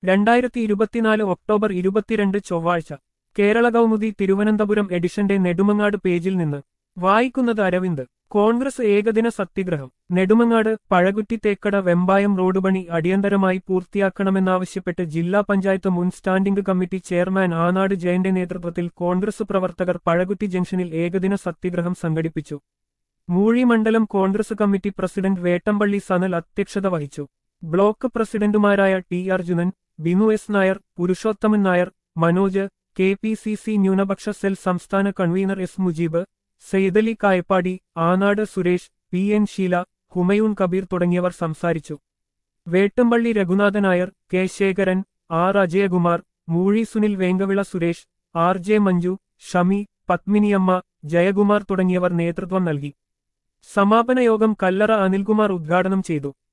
രണ്ടായിരത്തി ഇരുപത്തിനാല് ഒക്ടോബർ ഇരുപത്തിരണ്ട് ചൊവ്വാഴ്ച കേരള കൗമുദി തിരുവനന്തപുരം എഡിഷന്റെ നെടുമങ്ങാട് പേജിൽ നിന്ന് വായിക്കുന്നത് അരവിന്ദ് കോൺഗ്രസ് ഏകദിന സത്യഗ്രഹം നെടുമങ്ങാട് പഴകുറ്റി തേക്കട വെമ്പായം റോഡ് പണി അടിയന്തരമായി പൂർത്തിയാക്കണമെന്നാവശ്യപ്പെട്ട് ജില്ലാ പഞ്ചായത്ത് മുൻ സ്റ്റാൻഡിംഗ് കമ്മിറ്റി ചെയർമാൻ ആനാട് ജയന്റെ നേതൃത്വത്തിൽ കോൺഗ്രസ് പ്രവർത്തകർ പഴകുറ്റി ജംഗ്ഷനിൽ ഏകദിന സത്യഗ്രഹം സംഘടിപ്പിച്ചു മൂഴി മണ്ഡലം Congress committee president Vettampally Sanal അധ്യക്ഷത വഹിച്ചു ബ്ലോക്ക് പ്രസിഡന്റുമാരായ T Arjunan Binu S Nair Purushothaman Nair Manoj K P C C ന്യൂനപക്ഷ സെൽ സംസ്ഥാന convener S Mujeeb Saithali Kayappadi Anad Suresh P N Sheela Humayun Kabeer തുടങ്ങിയവർ സംസാരിച്ചു Vettampally Raghunathan Nair K Sekharan R Ajayakumar Moozhi Sunil Venkavila Suresh R J Manju Shami Padminiyamma Jayakumar തുടങ്ങിയവർ നേതൃത്വം നൽകി സമാപന യോഗം കല്ലറ അനിൽകുമാർ ഉദ്ഘാടനം ചെയ്തു